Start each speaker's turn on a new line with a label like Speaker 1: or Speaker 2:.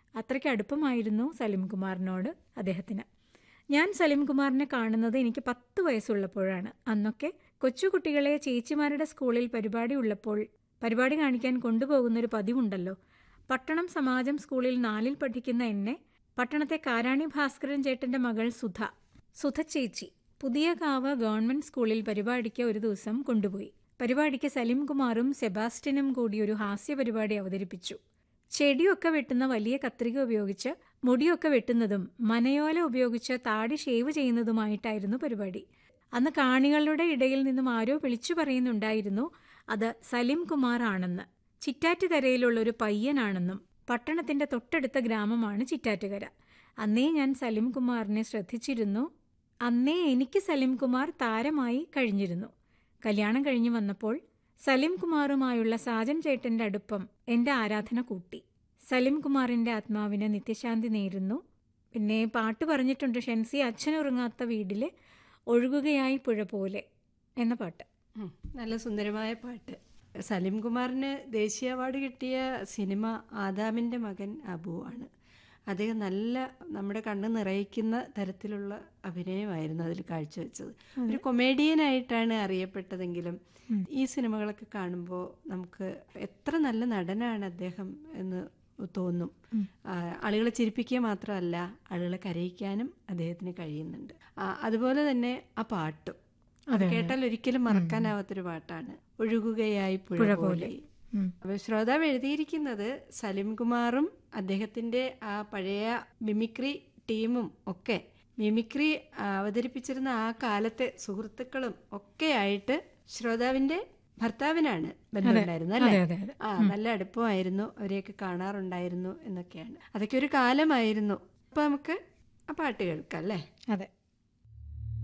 Speaker 1: അത്രയ്ക്ക് അടുപ്പമായിരുന്നു സലിംകുമാറിനോട് അദ്ദേഹത്തിന് ഞാൻ സലിംകുമാറിനെ കാണുന്നത് എനിക്ക് പത്ത് വയസ്സുള്ളപ്പോഴാണ് അന്നൊക്കെ കൊച്ചുകുട്ടികളെ ചേച്ചിമാരുടെ സ്കൂളിൽ പരിപാടി ഉള്ളപ്പോൾ പരിപാടി കാണിക്കാൻ കൊണ്ടുപോകുന്നൊരു പതിവുണ്ടല്ലോ പട്ടണം സമാജം സ്കൂളിൽ നാലിൽ പഠിക്കുന്ന എന്നെ പട്ടണത്തെ കാരാണി ഭാസ്കരൻ ചേട്ടന്റെ മകൾ സുധ സുധ ചേച്ചി പുതിയ കാവ് ഗവൺമെന്റ് സ്കൂളിൽ പരിപാടിക്ക് ഒരു ദിവസം കൊണ്ടുപോയി പരിപാടിക്ക് സലിംകുമാറും സെബാസ്റ്റ്യനും കൂടി ഒരു ഹാസ്യ പരിപാടി അവതരിപ്പിച്ചു ചെടിയൊക്കെ വെട്ടുന്ന വലിയ കത്രിക ഉപയോഗിച്ച് മുടിയൊക്കെ വെട്ടുന്നതും മനയോല ഉപയോഗിച്ച് താടി ഷേവ് ചെയ്യുന്നതുമായിട്ടായിരുന്നു പരിപാടി അന്ന് കാണികളുടെ ഇടയിൽ നിന്നും ആരോ വിളിച്ചു പറയുന്നുണ്ടായിരുന്നു അത് സലിം കുമാർ ആണെന്ന് ചിറ്റാറ്റുകരയിലുള്ള ഒരു പയ്യനാണെന്നും പട്ടണത്തിന്റെ തൊട്ടടുത്ത ഗ്രാമമാണ് ചിറ്റാറ്റുകര അന്നേ ഞാൻ സലിം കുമാറിനെ ശ്രദ്ധിച്ചിരുന്നു അന്നേ എനിക്ക് സലിം കുമാർ താരമായി കഴിഞ്ഞിരുന്നു കല്യാണം കഴിഞ്ഞു വന്നപ്പോൾ സലിം കുമാറുമായുള്ള സാജൻ ചേട്ടന്റെ അടുപ്പം എന്റെ ആരാധന കൂട്ടി സലിം കുമാറിന്റെ ആത്മാവിന് നിത്യശാന്തി നേരുന്നു പിന്നെ പാട്ട് പറഞ്ഞിട്ടുണ്ട് ഷെൻസി അച്ഛനുറങ്ങാത്ത വീട്ടിലെ ഒഴുകുകയായി പുഴ പോലെ എന്ന പാട്ട്
Speaker 2: ഉം, നല്ല സുന്ദരമായ പാട്ട് സലിം കുമാറിന് ദേശീയ അവാർഡ് കിട്ടിയ സിനിമ ആദാമിൻ്റെ മകൻ അബു ആണ് അദ്ദേഹം നല്ല നമ്മുടെ കണ്ണ് നിറയിക്കുന്ന തരത്തിലുള്ള അഭിനയമായിരുന്നു അതിൽ കാഴ്ചവെച്ചത് ഒരു കൊമേഡിയനായിട്ടാണ് അറിയപ്പെട്ടതെങ്കിലും ഈ സിനിമകളൊക്കെ കാണുമ്പോൾ നമുക്ക് എത്ര നല്ല നടനാണ് അദ്ദേഹം എന്ന് തോന്നും ആ, ആളുകളെ ചിരിപ്പിക്കുക മാത്രമല്ല ആളുകളെ കരയിക്കാനും അദ്ദേഹത്തിന് കഴിയുന്നുണ്ട് ആ, അതുപോലെ തന്നെ ആ പാട്ടും അത് കേട്ടാൽ ഒരിക്കലും മറക്കാനാവാത്തൊരു പാട്ടാണ് ഒഴുകുകയായി പുഴ പോലെ അപ്പൊ ശ്രോതാവ് എഴുതിയിരിക്കുന്നത് സലിം കുമാറും അദ്ദേഹത്തിന്റെ ആ പഴയ മിമിക്രി ടീമും ഒക്കെ മിമിക്രി ആ, അവതരിപ്പിച്ചിരുന്ന ആ കാലത്തെ സുഹൃത്തുക്കളും ഒക്കെ ആയിട്ട് ശ്രോതാവിന്റെ ഭർത്താവിനാണ് ബന്ധമുണ്ടായിരുന്നത് അല്ലേ
Speaker 1: അതെ, അതെ.
Speaker 2: ആ നല്ല അടുപ്പമായിരുന്നു അവരെയൊക്കെ കാണാറുണ്ടായിരുന്നു എന്നൊക്കെയാണ് അതൊക്കെ ഒരു കാലമായിരുന്നു അപ്പൊ നമുക്ക് ആ പാട്ട് കേൾക്കാം അല്ലേ
Speaker 1: അതെ